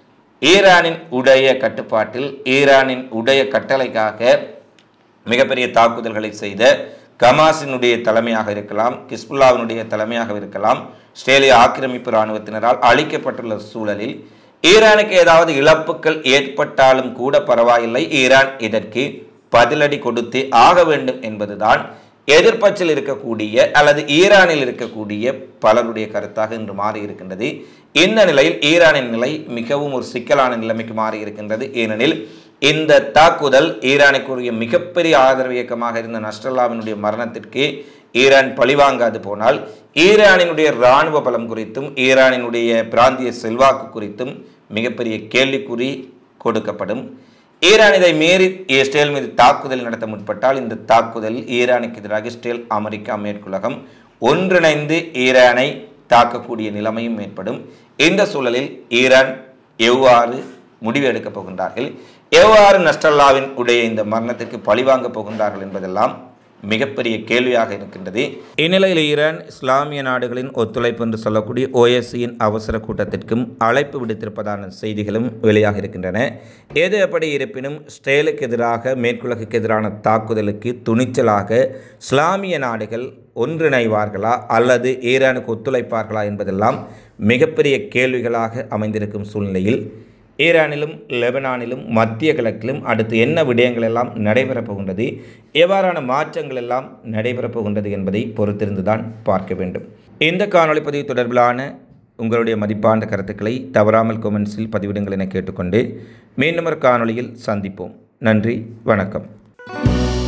ஈரானின் உடைய கட்டுப்பாட்டில் ஈரானின் உடைய கட்டளைக்காக மிகப்பெரிய தாக்குதல்களை செய்த கமாஸினுடைய தலைமையாக இருக்கலாம் கிஸ்புல்லாவினுடைய தலைமையாக இருக்கலாம் ஸ்டேலிய ஆக்கிரமிப்பு இராணுவத்தினரால் அளிக்கப்பட்டுள்ள சூழலில் ஈரானுக்கு ஏதாவது இழப்புகள் ஏற்பட்டாலும் கூட பரவாயில்லை ஈரான் இதற்கு பதிலடி கொடுத்தே ஆக வேண்டும் என்பதுதான் எதிர்ப்பச்சில் இருக்கக்கூடிய அல்லது ஈரானில் இருக்கக்கூடிய பலருடைய கருத்தாக இன்று மாறி இருக்கின்றது இந்த நிலையில் ஈரானின் நிலை மிகவும் ஒரு சிக்கலான நிலைமைக்கு மாறி இருக்கின்றது ஏனெனில் இந்த தாக்குதல் ஈரானுக்குரிய மிகப்பெரிய ஆதரவு இயக்கமாக இருந்த நஸ்ரல்லாவினுடைய மரணத்திற்கு ஈரான் பழிவாங்காது போனால் ஈரானினுடைய இராணுவ பலம் குறித்தும் ஈரானினுடைய பிராந்திய செல்வாக்கு குறித்தும் மிகப்பெரிய கேள்விக்குறி கொடுக்கப்படும் ஈரான் இதை மீறி இஸ்ரேல் மீது தாக்குதல் நடத்த முற்பட்டால் இந்த தாக்குதலில் ஈரானுக்கு எதிராக இஸ்ரேல் அமெரிக்கா மேற்குலகம் ஒன்றிணைந்து ஈரானை தாக்கக்கூடிய நிலைமையும் ஏற்படும் இந்த சூழலில் ஈரான் எவ்வாறு முடிவு எடுக்கப் போகின்றார்கள் எவ்வாறு நஸ்ரல்லாவின் உடைய இந்த மரணத்திற்கு பழிவாங்க போகின்றார்கள் என்பதெல்லாம் மிகப்பெரிய கேள்வியாக இருக்கின்றது இந்நிலையில் ஈரான் இஸ்லாமிய நாடுகளின் ஒத்துழைப்பு என்று சொல்லக்கூடிய ஓஎஸ்சியின் அவசர கூட்டத்திற்கும் அழைப்பு விடுத்திருப்பதான செய்திகளும் வெளியாக இருக்கின்றன எது எப்படி இருப்பினும் ஸ்டேலுக்கு எதிராக மேற்குலகுக்கு எதிரான தாக்குதலுக்கு துணிச்சலாக இஸ்லாமிய நாடுகள் ஒன்றிணைவார்களா அல்லது ஈரானுக்கு ஒத்துழைப்பார்களா என்பதெல்லாம் மிகப்பெரிய கேள்விகளாக அமைந்திருக்கும் சூழ்நிலையில் ஈரானிலும் லெபனானிலும் மத்திய கிழக்கிலும் அடுத்து என்ன விடயங்கள் எல்லாம் நடைபெறப் போகின்றது எவ்வாறான மாற்றங்கள் எல்லாம் நடைபெறப் போகின்றது என்பதை பொறுத்திருந்துதான் பார்க்க வேண்டும் இந்த காணொளி பதிவு தொடர்பிலான உங்களுடைய மதிப்பான கருத்துக்களை தவறாமல் கொமெண்ட்ஸில் பதிவிடுங்கள் என கேட்டுக்கொண்டு மீண்டும் ஒரு காணொளியில் சந்திப்போம் நன்றி வணக்கம்